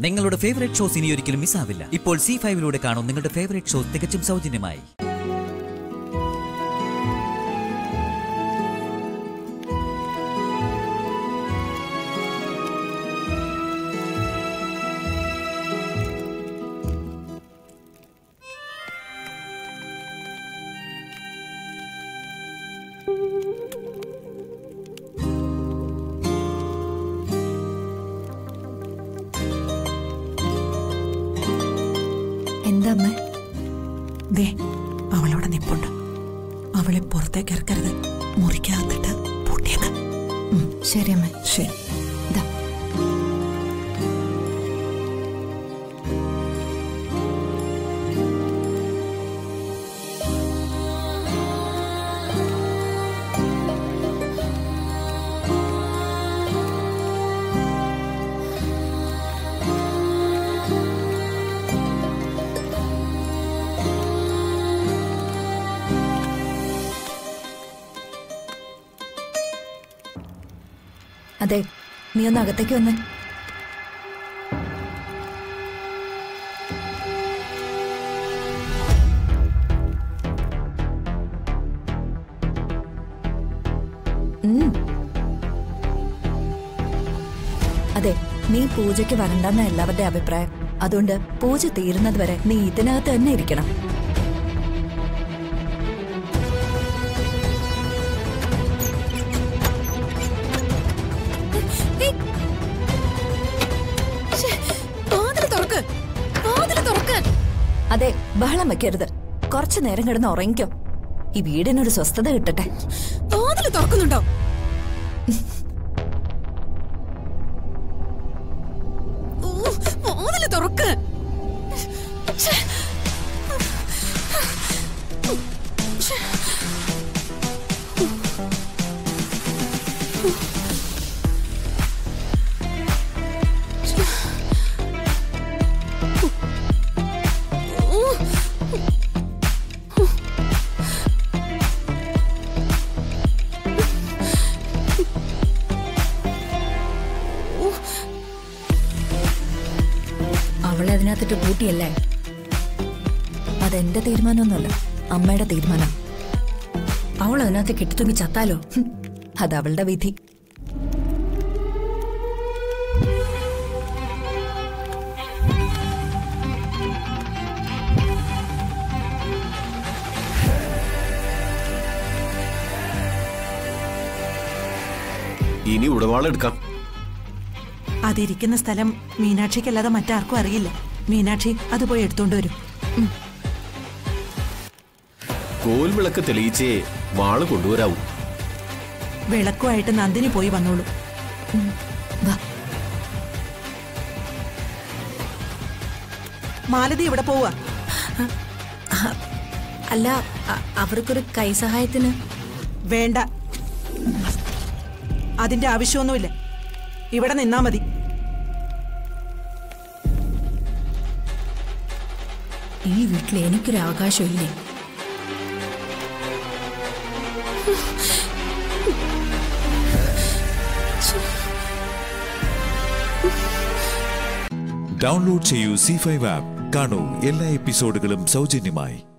നിങ്ങളുടെ favourite shows ഇനി ഒരിക്കലും മിസ്സാവില്ല ഇപ്പോൾ സി ഫൈവിലൂടെ കാണും നിങ്ങളുടെ ഫേവറേറ്റ് ഷോസ് തികച്ചും സൗജന്യമായി എന്താ അമ്മ ദേ അവളവിടെ നിപ്പുണ്ട് അവളെ പുറത്തേക്ക് ഇറക്കരുത് മുറിക്കകത്തിട്ട് പൂട്ടിയേക്ക് ശരി അമ്മ ശരി ദാ. അതെ നീ ഒന്ന് അകത്തേക്ക് വന്നേ ഉം. അതെ നീ പൂജയ്ക്ക് വരണ്ടെന്ന എല്ലാവരുടെ അഭിപ്രായം അതുകൊണ്ട് പൂജ തീരുന്നത് വരെ നീ ഇതിനകത്ത് തന്നെ ഇരിക്കണം അതെ ബഹളം വെക്കരുത് കുറച്ചു നേരം കിടന്ന് ഉറങ്ങിക്കോ ഈ വീടിനൊരു സ്വസ്ഥത കിട്ടട്ടെ വാതില് തുറക്കുന്നുണ്ടോ വാതില് തുറക്ക് അവളെ അതിനകത്തിട്ട് പൂട്ടിയല്ലേ അതെന്റെ തീരുമാനമൊന്നുമല്ല അമ്മയുടെ തീരുമാനം അവൾ അതിനകത്ത് കെട്ടിത്തൂങ്ങി ചത്താലോ ഹും, അത് അവളുടെ വിധി ഇനി ഉടവാളെടുക്കാം അതിരിക്കുന്ന സ്ഥലം മീനാക്ഷിക്കല്ലാതെ മറ്റാർക്കും അറിയില്ല മീനാക്ഷി അത് പോയി എടുത്തോണ്ട് വരും കോൽവിളക്ക് തെളിയിച്ചേ വാള് കൊണ്ടുവരാവൂ വിളക്കുമായിട്ട് നന്ദിനി പോയി വന്നോളൂ വാ മാലതി ഇവിടെ പോവാ അല്ല അ- അവർക്കൊരു കൈസഹായത്തിന് വേണ്ട അതിന്റെ ആവശ്യമൊന്നുമില്ല ഇവിടെ നിന്നാ മതി ഈ വീട്ടിൽ എനിക്കൊരു അവകാശമില്ലേ ഡൗൺലോഡ് ചെയ്യൂ സി ഫൈവ് ആപ്പ് കാണൂ എല്ലാ എപ്പിസോഡുകളും സൗജന്യമായി